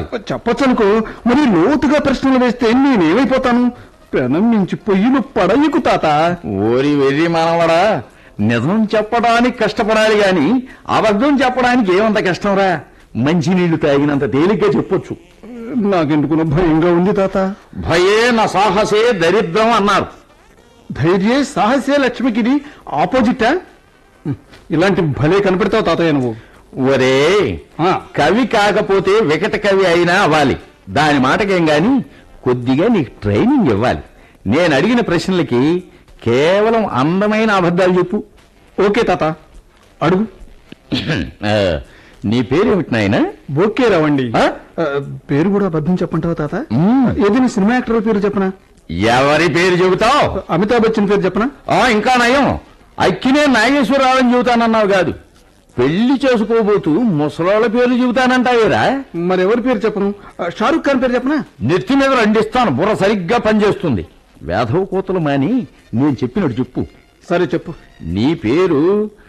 చెప్పొచ్చు అనుకో మరి లోతుగా ప్రశ్నలు వేస్తే నేనేమైపోతాను పెనం మించి పొయ్యిలు పడయ్యకు తాత ఓరి వెర్రి మనవడా నిజం చెప్పడానికి కష్టపడాలి గాని అబద్ధం చెప్పడానికి ఏమంత కష్టంరా మంచినీళ్లు తాగినంత తేలిగ్గా చెప్పొచ్చు నాకెందుకునో భయంగా ఉంది తాత భయే నా సాహసే దరిద్రం అన్నారు ధైర్యే సాహసే లక్ష్మికిది ఆపోజిటా హ్మ్, ఇలాంటి భలే కనపడతావు తాతయ్య నువ్వు ఒరే ఆ, కవి కాకపోతే వికట కవి అయినా అవ్వాలి దాని మాటకేం గాని కొద్దిగా నీకు ట్రైనింగ్ ఇవ్వాలి నేను అడిగిన ప్రశ్నలకి కేవలం అందమైన అబద్ధాలు చెప్పు ఓకే తాత అడుగు ఆ, నీ పేరేమిటి నాయనా ఓకే రావండి ఆ? ఆ, పేరు కూడా అబద్ధం చెప్పంటావా తాత మ్మ్. ఏదైనా సినిమా యాక్టర్ పేరు చెప్పనా ఎవరి పేరు చెబుతావు అమితాబ్ బచ్చన్ పేరు చెప్పనా ఆ ఇంకా నయం అక్కినే నాగేశ్వరరావుని చెబుతానన్నావు కాదు పెళ్లి చేసుకోబోతూ ముసలోళ్ళ పేర్లు చెబుతానంటావేరా మరి ఎవరి పేరు చెప్పను ఆ, షారుఖ్ ఖాన్ పేరు చెప్పనా నెత్తి మీద రండిస్తాను బుర్ర సరిగ్గా పనిచేస్తుంది వేధవ కూతలు మాని నేను చెప్పినట్టు చెప్పు సరే చెప్పు నీ పేరు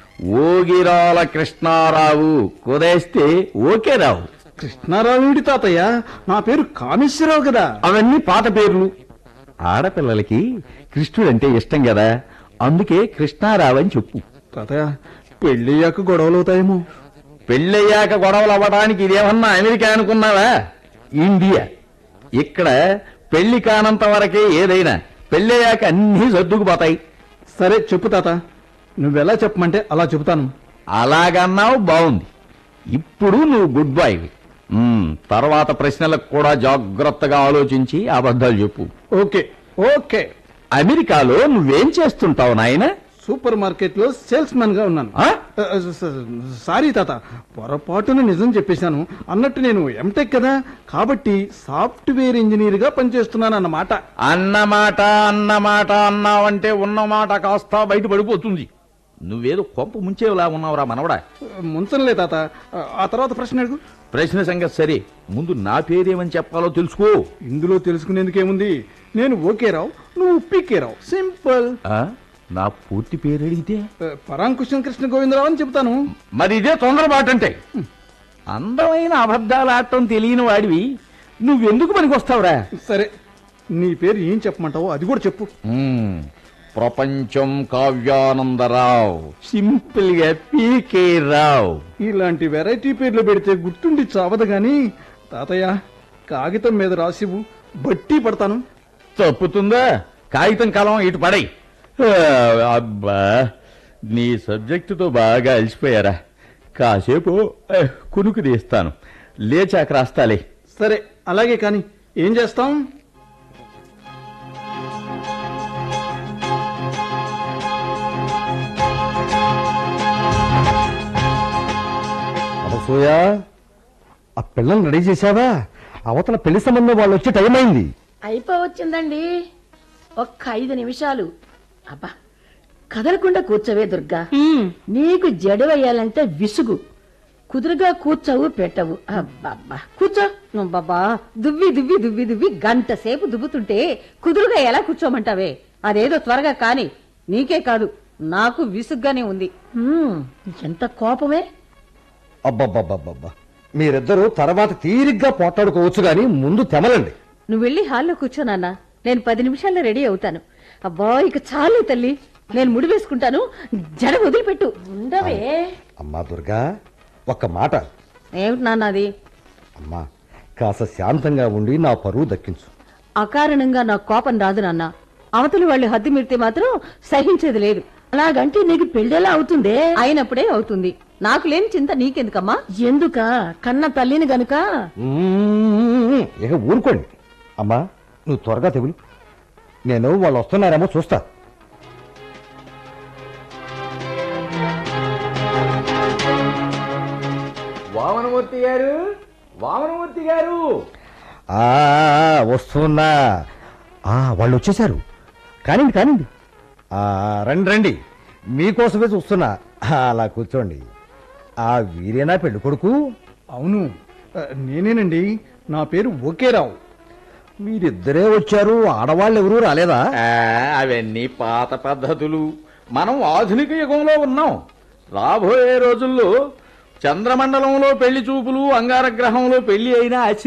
ఓగిరాల కృష్ణారావు కుదేస్తే ఓకే రావు కృష్ణారావు ఏంటి తాతయ్య నా పేరు కామేశ్వరరావు కదా అవన్నీ పాత పేర్లు ఆడపిల్లలకి కృష్ణుడంటే ఇష్టం కదా అందుకే కృష్ణారావు అని చెప్పు తాతయ్య పెళ్ళయ్యాక గొడవలు అవుతాయేమో పెళ్ళయ్యాక గొడవలు అవ్వడానికి ఇదేమన్నా అమెరికా అనుకున్నావా ఇండియా ఇక్కడ పెళ్లి కానంత వరకే ఏదైనా పెళ్ళయ్యాక అన్నీ సర్దుకుపోతాయి సరే చెప్పు తాత నువ్వెలా చెప్పమంటే అలా చెబుతాను అలాగన్నావు బాగుంది ఇప్పుడు నువ్వు గుడ్ బాయ్ తర్వాత ప్రశ్నలకు కూడా జాగ్రత్తగా ఆలోచించి అబద్ధాలు చెప్పు ఓకే ఓకే అమెరికాలో నువ్వేం చేస్తుంటావు నాయన సూపర్ మార్కెట్ లో సేల్స్ మ్యాన్ గా ఉన్నాను ఆ? ఆ, స- సారీ తాత పొరపాటున నిజం చెప్పేశాను అన్నట్టు నేను ఎంటెక్ కదా కాబట్టి సాఫ్ట్వేర్ ఇంజనీర్ గా పనిచేస్తున్నాను అన్నమాట అన్నమాట అన్నమాట అన్నావంటే ఉన్నమాట కాస్త బయట పడిపోతుంది నువ్వేదో కొంప ముంచేలా ఉన్నావురా మనవడా ముంచనులే తాత ఆ తర్వాత ప్రశ్న అడుగు ప్రశ్న సంగతి సరే ముందు నా పేరేమని చెప్పాలో తెలుసుకో ఇందులో తెలుసుకునేందుకేముంది నేను ఓకే రావు నువ్వు పీకే రావు సింపుల్ ఆ? నా పూర్తి పేరు అడిగితే ఆ, పరాంకుశం కృష్ణ గోవిందరావు అని చెబుతాను మరి ఇదే తొందరపాటంటే అందమైన అబద్ధాలు ఆడటం తెలియని వాడివి నువ్వెందుకు పనికొస్తావురా సరే నీ పేరు ఏం చెప్పమంటావో అది కూడా చెప్పు మ్మ్. ప్రపంచం కావ్యానందరావు సింపుల్ గా పీకే రావు ఇలాంటి వెరైటీ పేర్లు పెడితే గుర్తుండి చావదు గాని తాతయ్య కాగితం మీద రాసివు బట్టి పడతాను తప్పుతుందా కాగితం కాలం ఇటు పడై అబ్బా నీ సబ్జెక్టుతో బాగా అలసిపోయారా కాసేపు ఆ, కునుకు తీస్తాను లేచాక రాస్తాలే సరే అలాగే కాని ఏం చేస్తాం అనసూయా ఆ పిల్లల్ని రెడీ చేశావా అవతల పెళ్లి సంబంధం వాళ్ళు వచ్చే టైం అయింది అయిపోవచ్చిందండి ఒక్క ఐదు నిమిషాలు అబ్బా కదలకుండా కూర్చోవే దుర్గా నీకు జడ వేయాలంటే విసుగు కుదురుగా కూర్చోవు పెట్టవు అబ్బబ్బా కూర్చో బాబా దువ్వి దువ్వి దువ్వి దువ్వి గంట సేపు దువ్వుతుంటే కుదురుగా ఎలా కూర్చోమంటావే అదేదో త్వరగా కాని నీకే కాదు నాకు విసుగ్గానే ఉంది హ్మ్, ఎంత కోపమే అబ్బబ్బబ్బబ్బబ్బా మీరిద్దరూ తర్వాత తీరిగ్గా పోట్లాడుకోవచ్చు గాని ముందు తెమలండి నువ్వు వెళ్ళి హాల్లో కూర్చో నాన్న నేను పది నిమిషాల్లో రెడీ అవుతాను అబ్బా ఇక చాలు తల్లి నేను ముడి వేసుకుంటాను జడ వదిలిపెట్టు ఉండవే అమ్మా దుర్గా ఒక్క మాట ఏమిటి నాన్న అది అమ్మా కాస్త శాంతంగా ఉండి నా పరువు దక్కించు అకారణంగా నాకు కోపం రాదు నాన్న అవతలి వాళ్ళు హద్దు మీరితే మాత్రం సహించేది లేదు అలాగంటే నీకు పెళ్ళెలా అవుతుందే అయినప్పుడే అవుతుంది నాకు లేని చింత నీకెందుకమ్మా ఎందుక కన్న తల్లిని గనుక మ్మ్. ఇక ఊరుకోండి అమ్మా నువ్వు త్వరగా తెగులు నేను వాళ్ళు వస్తున్నారేమో చూస్తా వామనమూర్తి గారు వామనమూర్తి గారు ఆ వస్తున్నా ఆ వాళ్ళు వచ్చేసారు కానివ్వండి కానివ్వండి ఆ, రండి రండి మీకోసమే చూస్తున్నా ఆ, అలా కూర్చోండి ఆ వీరేనా పెళ్లి కొడుకు అవును ఆ, నేనేనండి నా పేరు ఓకే రావు మీరిద్దరే వచ్చారు ఆడవాళ్ళు ఎవరూ రాలేదా ఆ, అవన్నీ పాత పద్ధతులు మనం ఆధునిక యుగంలో ఉన్నాం రాబోయే రోజుల్లో చంద్రమండలంలో పెళ్లి చూపులు అంగారగ్రహంలో పెళ్లి అయినా